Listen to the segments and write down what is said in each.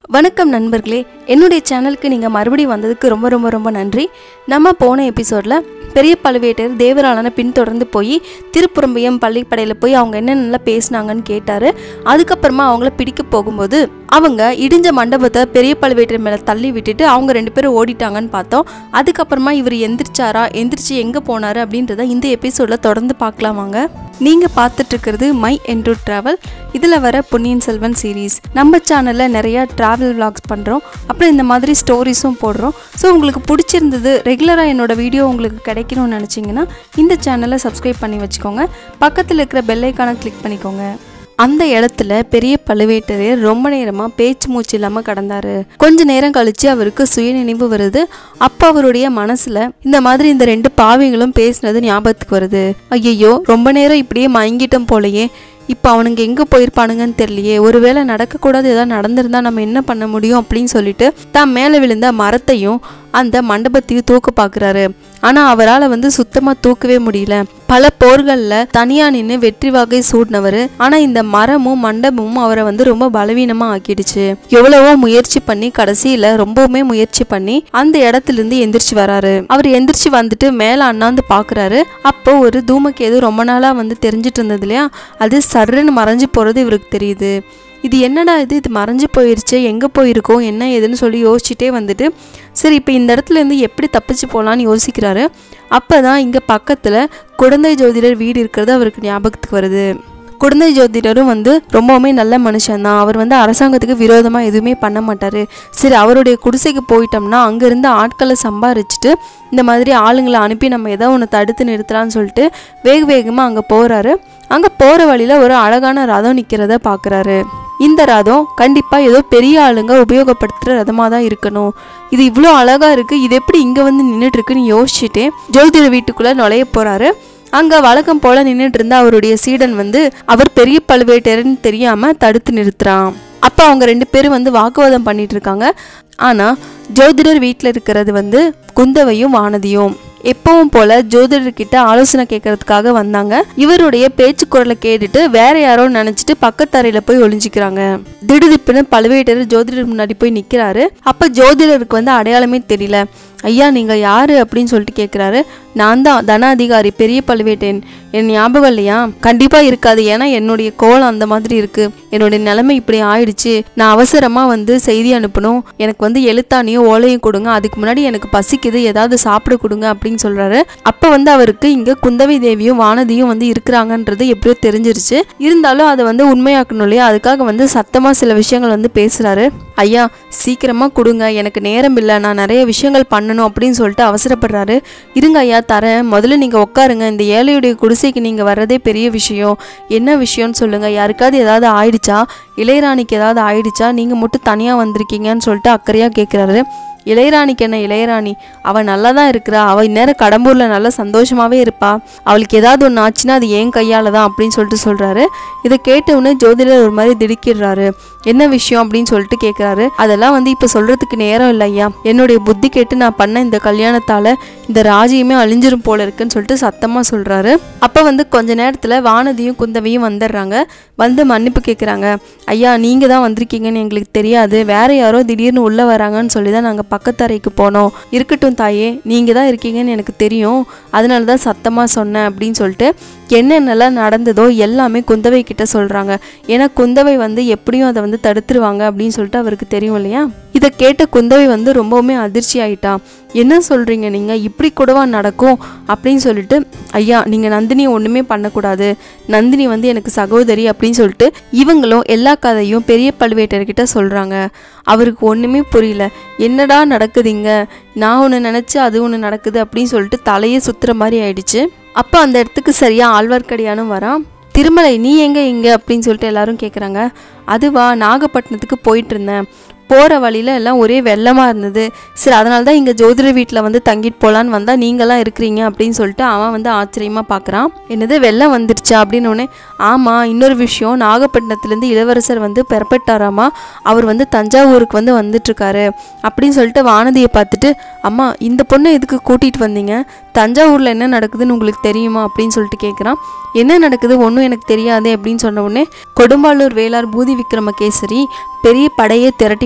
வணக்கம் நண்பர்களே என்னுடைய சேனலுக்கு நீங்கள் மறுபடியும் வந்ததுக்கு ரொம்ப ரொம்ப ரொம்ப நன்றி நம்ம போன எபிசோடில் பெரிய பழுவேட்டர் தேவராளனை பின்தொடர்ந்து போய் திருப்புறம்பியம் பள்ளிப்படையில் போய் அவங்க என்னென்னலாம் பேசினாங்கன்னு கேட்டார் அதுக்கப்புறமா அவங்கள பிடிக்க போகும்போது அவங்க இடிஞ்ச மண்டபத்தை பெரிய பழுவேட்டர் மேலே தள்ளி விட்டுட்டு அவங்க ரெண்டு பேரும் ஓடிட்டாங்கன்னு பார்த்தோம் அதுக்கப்புறமா இவர் எந்திரிச்சாரா எந்திரிச்சு எங்கே போனார் அப்படின்றத இந்த எபிசோடில் தொடர்ந்து பார்க்கலாம் வாங்க நீங்கள் பார்த்துட்டு இருக்கிறது மை என்ட்ரோ ட்ராவல் இதில் வர பொன்னியின் செல்வன் சீரீஸ் நம்ம சேனலில் நிறையா ட்ராவல் vlogs பண்ணுறோம் அப்புறம் இந்த மாதிரி ஸ்டோரிஸும் போடுறோம் ஸோ உங்களுக்கு பிடிச்சிருந்தது ரெகுலராக என்னோட வீடியோ உங்களுக்கு கிடைக்கணும்னு நினச்சிங்கன்னா இந்த சேனலை சப்ஸ்கிரைப் பண்ணி வச்சுக்கோங்க பக்கத்தில் இருக்கிற பெல் ஐக்கானை கிளிக் பண்ணிக்கோங்க அந்த இடத்துல பெரிய பழுவேட்டரையர் ரொம்ப நேரமாக பேச்சு மூச்சு இல்லாமல் கடந்தாரு கொஞ்ச நேரம் கழிச்சு அவருக்கு சுயநினைவு வருது அப்போ அவருடைய மனசுல இந்த மாதிரி இந்த ரெண்டு பாவிகளும் பேசினது ஞாபகத்துக்கு வருது ஐயையோ ரொம்ப நேரம் இப்படியே மயங்கிட்டோம் போலயே இப்போ அவனுங்க எங்கே போயிருப்பானுங்கன்னு தெரியலையே ஒருவேளை நடக்கக்கூடாது ஏதாவது நடந்திருந்தா நம்ம என்ன பண்ண முடியும் அப்படின்னு சொல்லிட்டு தான் மேலே விழுந்த மரத்தையும் அந்த மண்டபத்தையும் தூக்க பார்க்குறாரு ஆனால் அவரால் வந்து சுத்தமாக தூக்கவே முடியல பல போர்களில் தனியாக நின்று வெற்றி வாகை சூடினவர் ஆனால் இந்த மரமும் மண்டபமும் அவரை வந்து ரொம்ப பலவீனமாக ஆக்கிடுச்சு எவ்வளவோ முயற்சி பண்ணி கடைசியில் ரொம்பவுமே முயற்சி பண்ணி அந்த இடத்துல இருந்து எந்திரிச்சு வராரு அவர் எந்திரிச்சு வந்துட்டு மேலே அண்ணாந்து பார்க்குறாரு அப்போ ஒரு தூமக்கேது ரொம்ப நாளாக வந்து தெரிஞ்சிட்டு இருந்தது இல்லையா அது சர்ருன்னு மறைஞ்சு போகிறது இவருக்கு தெரியுது இது என்னடா இது இது மறைஞ்சு போயிருச்சு எங்கே போயிருக்கோம் என்ன ஏதுன்னு சொல்லி யோசிச்சுட்டே வந்துட்டு சரி இப்போ இந்த இடத்துல இருந்து எப்படி தப்பிச்சு போகலான்னு யோசிக்கிறாரு அப்போ தான் இங்கே பக்கத்தில் குழந்தை ஜோதிடர் வீடு இருக்கிறது அவருக்கு ஞாபகத்துக்கு வருது குழந்தை ஜோதிடரும் வந்து ரொம்பவுமே நல்ல மனுஷன்தான் அவர் வந்து அரசாங்கத்துக்கு விரோதமாக எதுவுமே பண்ண மாட்டார் சரி அவருடைய குடிசைக்கு போயிட்டோம்னா அங்கேருந்து ஆட்களை சம்பாரிச்சிட்டு இந்த மாதிரி ஆளுங்களை அனுப்பி நம்ம ஏதோ ஒன்று தடுத்து நிறுத்தலாம்னு சொல்லிட்டு வேக வேகமாக அங்கே போகிறாரு அங்கே போகிற வழியில் ஒரு அழகான ரதம் நிற்கிறத பார்க்குறாரு இந்த ரதம் கண்டிப்பாக ஏதோ பெரிய ஆளுங்க உபயோகப்படுத்துகிற ரதமாக தான் இருக்கணும் இது இவ்வளோ அழகாக இருக்குது இது எப்படி இங்கே வந்து நின்றுட்டு இருக்குன்னு யோசிச்சுட்டே ஜோதிட வீட்டுக்குள்ளே நுழைய போகிறாரு அங்கே வழக்கம் போல நின்றுட்டு இருந்த அவருடைய சீடன் வந்து அவர் பெரிய பழுவேட்டரன்னு தெரியாமல் தடுத்து நிறுத்துறான் அப்போ அவங்க ரெண்டு பேரும் வந்து வாக்குவாதம் பண்ணிட்டு இருக்காங்க ஆனால் ஜோதிடர் வீட்டில் இருக்கிறது வந்து குந்தவையும் வானதியும் எப்பவும் போல ஜோதிடர்கிட்ட ஆலோசனை கேட்கறதுக்காக வந்தாங்க இவருடைய பேச்சு குரலை கேட்டுட்டு வேற யாரோ நினைச்சிட்டு பக்கத்து அறையில போய் ஒளிஞ்சிக்கிறாங்க திடுதிப்புன்னு பழுவேட்டர் ஜோதிடர் முன்னாடி போய் நிக்கிறாரு அப்ப ஜோதிடருக்கு வந்து அடையாளமே தெரியல ஐயா நீங்க யாரு அப்படின்னு சொல்லிட்டு கேட்குறாரு நான் தான் தனாதிகாரி பெரிய பழுவேட்டேன் என் ஞாபகம் இல்லையா கண்டிப்பா இருக்காது ஏன்னா என்னுடைய கோலம் அந்த மாதிரி இருக்கு என்னுடைய நிலைமை இப்படி ஆயிடுச்சு நான் அவசரமா வந்து செய்தி அனுப்பணும் எனக்கு வந்து எழுத்தாணியும் ஓலையும் கொடுங்க அதுக்கு முன்னாடி எனக்கு பசிக்குது ஏதாவது சாப்பிட கொடுங்க அப்படின்னு சொல்றாரு அப்ப வந்து அவருக்கு இங்க குந்தவை தேவியும் வானதியும் வந்து இருக்கிறாங்கன்றது எப்படியோ தெரிஞ்சிருச்சு இருந்தாலும் அதை வந்து உண்மையாக்கணும் இல்லையா அதுக்காக வந்து சத்தமா சில விஷயங்கள் வந்து பேசுறாரு ஐயா சீக்கிரமா கொடுங்க எனக்கு நேரம் இல்லை நான் நிறைய விஷயங்கள் பண்ணணும் அப்படின்னு சொல்லிட்டு அவசரப்படுறாரு இருங்க ஐயா தரேன் முதல்ல நீங்க உட்காருங்க இந்த ஏழையுடைய குடிசைக்கு நீங்க வர்றதே பெரிய விஷயம் என்ன விஷயம்னு சொல்லுங்க யாருக்காவது ஏதாவது ஆயிடுச்சா இளையராணிக்கு ஏதாவது ஆயிடுச்சா நீங்க மட்டும் தனியா வந்திருக்கீங்கன்னு சொல்லிட்டு அக்கறையா கேட்குறாரு இளையராணிக்கு என்ன இளையராணி அவள் நல்லா தான் இருக்கிறா அவள் இந்நேரம் கடம்பூரில் நல்லா சந்தோஷமாகவே இருப்பா அவளுக்கு ஏதாவது ஒன்று ஆச்சுன்னா அது ஏன் கையால் தான் அப்படின்னு சொல்லிட்டு சொல்கிறாரு இதை கேட்ட உடனே ஜோதிடர் ஒரு மாதிரி திடுக்கிடுறாரு என்ன விஷயம் அப்படின்னு சொல்லிட்டு கேட்குறாரு அதெல்லாம் வந்து இப்போ சொல்கிறதுக்கு நேரம் இல்லை ஐயா என்னுடைய புத்தி கேட்டு நான் பண்ண இந்த கல்யாணத்தால் இந்த ராஜ்யமே அழிஞ்சிரும் போல இருக்குன்னு சொல்லிட்டு சத்தமாக சொல்கிறாரு அப்போ வந்து கொஞ்ச நேரத்தில் வானதியும் குந்தவையும் வந்துடுறாங்க வந்து மன்னிப்பு கேட்குறாங்க ஐயா நீங்கள் தான் வந்திருக்கீங்கன்னு எங்களுக்கு தெரியாது வேற யாரோ திடீர்னு உள்ளே வராங்கன்னு சொல்லி தான் நாங்கள் பக்கத்தறைக்கு போனோம் இருக்கட்டும் தாயே நீங்கள் தான் இருக்கீங்கன்னு எனக்கு தெரியும் அதனால தான் சத்தமாக சொன்னேன் அப்படின்னு சொல்லிட்டு என்னென்னலாம் நடந்ததோ எல்லாமே குந்தவை கிட்ட சொல்கிறாங்க ஏன்னா குந்தவை வந்து எப்படியும் அதை வந்து தடுத்துருவாங்க அப்படின்னு சொல்லிட்டு அவருக்கு தெரியும் இல்லையா இதை கேட்ட குந்தவை வந்து ரொம்பவுமே அதிர்ச்சி ஆயிட்டா என்ன சொல்கிறீங்க நீங்கள் இப்படி கூடவா நடக்கும் அப்படின்னு சொல்லிட்டு ஐயா நீங்கள் நந்தினி ஒன்றுமே பண்ணக்கூடாது நந்தினி வந்து எனக்கு சகோதரி அப்படின்னு சொல்லிட்டு இவங்களும் எல்லா கதையும் பெரிய பழுவேட்டர்கிட்ட சொல்கிறாங்க அவருக்கு ஒன்றுமே புரியல என்னடா நடக்குதுங்க நான் ஒன்று நினச்சி அது ஒன்று நடக்குது அப்படின்னு சொல்லிட்டு தலையே சுற்றுற மாதிரி ஆயிடுச்சு அப்போ அந்த இடத்துக்கு சரியாக ஆழ்வார்க்கடியானும் வரான் திருமலை நீ எங்கே இங்கே அப்படின்னு சொல்லிட்டு எல்லாரும் கேட்குறாங்க அதுவா நாகப்பட்டினத்துக்கு போயிட்டு இருந்தேன் போகிற வழியில எல்லாம் ஒரே வெள்ளமாக இருந்தது சரி அதனால தான் இங்கே ஜோதிட வீட்டில் வந்து தங்கிட்டு போகலான்னு வந்தால் நீங்களாம் இருக்கிறீங்க அப்படின்னு சொல்லிட்டு அவன் வந்து ஆச்சரியமாக பார்க்குறான் என்னது வெள்ளம் வந்துடுச்சா அப்படின்னு உடனே ஆமாம் இன்னொரு விஷயம் நாகப்பட்டினத்துலேருந்து இளவரசர் வந்து பெறப்பட்டாராமா அவர் வந்து தஞ்சாவூருக்கு வந்து வந்துட்டுருக்காரு அப்படின்னு சொல்லிட்டு வானதியை பார்த்துட்டு அம்மா இந்த பொண்ணை எதுக்கு கூட்டிகிட்டு வந்தீங்க தஞ்சாவூரில் என்ன நடக்குதுன்னு உங்களுக்கு தெரியுமா அப்படின்னு சொல்லிட்டு கேட்குறான் என்ன நடக்குது ஒன்றும் எனக்கு தெரியாதே அப்படின்னு சொன்ன உடனே கொடும்பாளூர் வேளார் பூதி விக்ரமகேசரி பெரிய படையை திரட்டிட்டு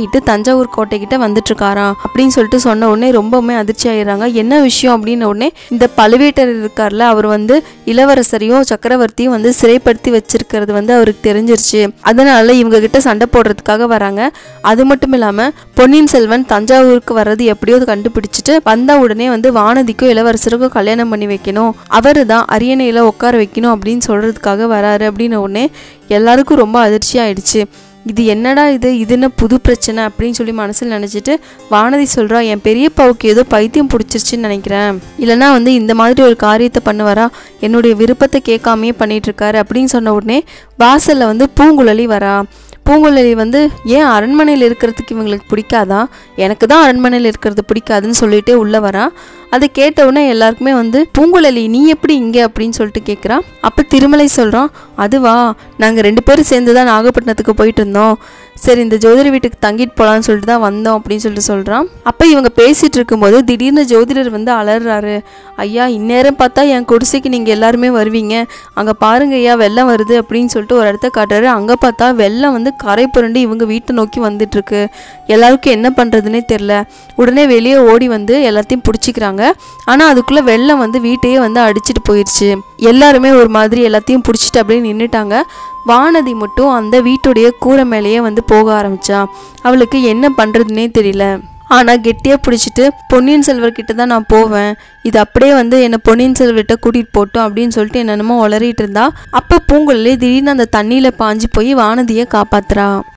வாங்கிட்டு தஞ்சாவூர் கோட்டைக்கிட்ட வந்துட்டு இருக்காராம் அப்படின்னு சொல்லிட்டு சொன்ன உடனே ரொம்பவுமே அதிர்ச்சி ஆயிடுறாங்க என்ன விஷயம் அப்படின்ன உடனே இந்த பழுவேட்டரர் இருக்கார்ல அவர் வந்து இளவரசரையும் சக்கரவர்த்தியும் வந்து சிறைப்படுத்தி வச்சிருக்கிறது வந்து அவருக்கு தெரிஞ்சிருச்சு அதனால இவங்க கிட்ட சண்டை போடுறதுக்காக வராங்க அது மட்டும் இல்லாம பொன்னியின் செல்வன் தஞ்சாவூருக்கு வர்றது எப்படியோ கண்டுபிடிச்சிட்டு வந்த உடனே வந்து வானதிக்கும் இளவரசருக்கும் கல்யாணம் பண்ணி வைக்கணும் அவரு தான் அரியணையில உட்கார வைக்கணும் அப்படின்னு சொல்றதுக்காக வராரு அப்படின்ன உடனே எல்லாருக்கும் ரொம்ப அதிர்ச்சி ஆயிடுச்சு இது என்னடா இது இது என்ன புது பிரச்சனை அப்படின்னு சொல்லி மனசில் நினச்சிட்டு வானதி சொல்கிறா என் பெரியப்பாவுக்கு ஏதோ பைத்தியம் பிடிச்சிருச்சுன்னு நினைக்கிறேன் இல்லைனா வந்து இந்த மாதிரி ஒரு காரியத்தை பண்ணுவாரா என்னுடைய விருப்பத்தை கேட்காமையே பண்ணிட்டு இருக்காரு அப்படின்னு சொன்ன உடனே வாசலில் வந்து பூங்குழலி வரா பூங்குழலி வந்து ஏன் அரண்மனையில் இருக்கிறதுக்கு இவங்களுக்கு பிடிக்காதா எனக்கு தான் அரண்மனையில் இருக்கிறது பிடிக்காதுன்னு சொல்லிட்டே உள்ளே வரா அதை கேட்ட உடனே எல்லாருக்குமே வந்து பூங்குழலி நீ எப்படி இங்கே அப்படின்னு சொல்லிட்டு கேட்குறா அப்போ திருமலை சொல்கிறான் அதுவா நாங்கள் ரெண்டு பேரும் சேர்ந்து தான் நாகப்பட்டினத்துக்கு போயிட்டு இருந்தோம் சரி இந்த ஜோதிடர் வீட்டுக்கு தங்கிட்டு போகலான்னு சொல்லிட்டு தான் வந்தோம் அப்படின்னு சொல்லிட்டு சொல்கிறான் அப்போ இவங்க பேசிகிட்டு இருக்கும்போது திடீர்னு ஜோதிடர் வந்து அலறாரு ஐயா இந்நேரம் பார்த்தா என் குடிசைக்கு நீங்கள் எல்லாருமே வருவீங்க அங்கே பாருங்க ஐயா வெள்ளம் வருது அப்படின்னு சொல்லிட்டு ஒரு இடத்த காட்டுறாரு அங்கே பார்த்தா வெள்ளம் வந்து கரை புரண்டு இவங்க வீட்டை நோக்கி வந்துட்டுருக்கு எல்லாருக்கும் என்ன பண்ணுறதுனே தெரில உடனே வெளியே ஓடி வந்து எல்லாத்தையும் பிடிச்சிக்கிறாங்க ஆனால் அதுக்குள்ளே வெள்ளம் வந்து வீட்டையே வந்து அடிச்சிட்டு போயிடுச்சு எல்லாருமே ஒரு மாதிரி எல்லாத்தையும் பிடிச்சிட்டு அப்படியே நின்றுட்டாங்க வானதி மட்டும் அந்த வீட்டுடைய கூரை மேலேயே வந்து போக ஆரம்பிச்சா அவளுக்கு என்ன பண்ணுறதுனே தெரியல ஆனால் கெட்டியாக பிடிச்சிட்டு பொன்னியின் செல்வர்கிட்ட தான் நான் போவேன் இது அப்படியே வந்து என்னை பொன்னியின் செல்வர்கிட்ட கூட்டிகிட்டு போட்டோம் அப்படின்னு சொல்லிட்டு என்னென்னமோ உளறிட்டு இருந்தா அப்போ பூங்குழலி திடீர்னு அந்த தண்ணியில் பாஞ்சு போய் வானதியை காப்பாத்துறா